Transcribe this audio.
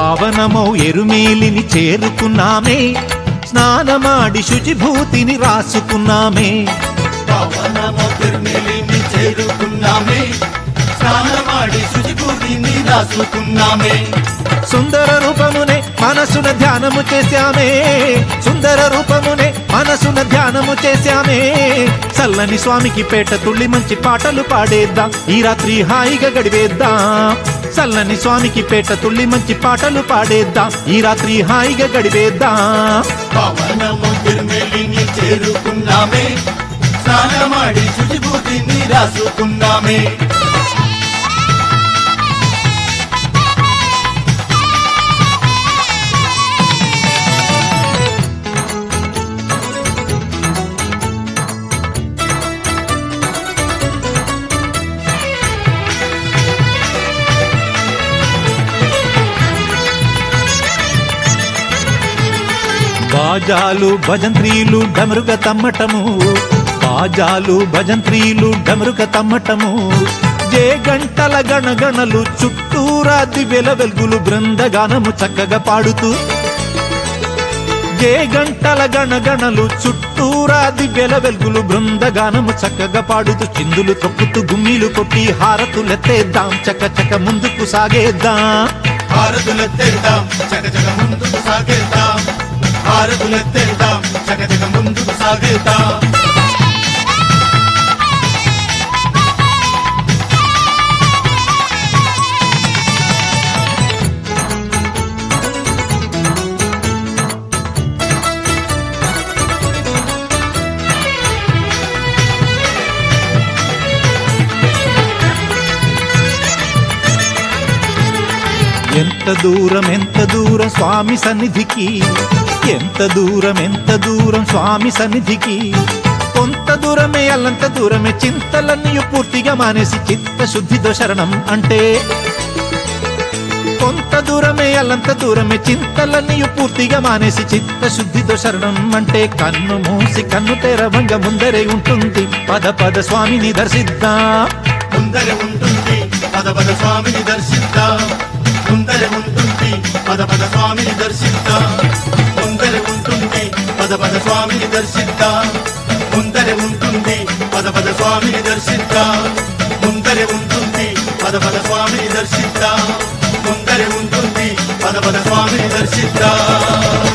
పావనమౌ ఎరుమేలిని చేరుకున్నామే స్నానమాడి శుచిభూతిని రాసుకున్నామే పవనము తిరుమలిని చేరుకున్నామే స్నానమాడి శుచిభూతిని రాసుకున్నామే సుందర రూపమునే మనసున ధ్యానము చేశామే సుందర రూపమునే మనసున ధ్యానము చేశామే చల్లని స్వామికి పేట తుళ్ళి మంచి పాటలు పాడేద్దాం ఈ రాత్రి హాయిగా గడివేద్దాం చల్లని స్వామికి పేట తుళ్ళి మంచి పాటలు పాడేద్దాం ఈ రాత్రి హాయిగా గడివేద్దాం పవనము తిరుమలిని చేరుకున్నామే స్నానమాడి శుచిభూతిని రాసుకున్నామే బాజాలు భజంత్రీలు డమరుగ తమ్మటము బాజాలు భజంత్రీలు డమరుగ తమ్మటము జే గంటల గణగణలు చుట్టూరా దివ్యల వెలుగులు బృందగానము చక్కగా పాడుతూ జే గంటల గణగణలు చుట్టూరా దివ్యల వెలుగులు బృందగానము చక్కగా పాడుతూ చిందులు తొక్కుతూ గుమ్మిలు కొట్టి హారతులెత్తేద్దాం చక్క చక్క ముందుకు సాగేద్దాం హారతులెత్తేద్దాం చకచక ముందుకు సాగేద్దాం హారతులెత్తేద్దాం చకచక ముందుకు సాగేద్దాం ఎంత దూరం ఎంత దూరం స్వామి సన్నిధికి ఎంత దూరం ఎంత దూరం స్వామి సన్నిధికి కొంత దూరమే అల్లంత దూరమే చింతలన్నీ పూర్తిగా మానేసి చిత్తశుద్ధితో శరణం అంటే కొంత దూరమే అల్లంత దూరమే చింతలన్నీ పూర్తిగా మానేసి చిత్తశుద్ధితో శరణం అంటే కన్ను మూసి కన్ను తెరవంగ ముందరే ఉంటుంది పద పద స్వామిని దర్శిద్దాం ముందర ఉంటుంది పద పద స్వామిని దర్శిద్దాం ముందర ఉంటుంది పద పద స్వామిని దర్శిద్దాం ముందర ఉంటుంది పద పద స్వామిని దర్శిద్దాం ముందర ఉంటుంది పద పద స్వామిని దర్శిద్దాం ముందర ఉంటుంది పద పద స్వామిని దర్శిద్దాం ముందర ఉంటుంది పద పద స్వామిని దర్శిద్దాం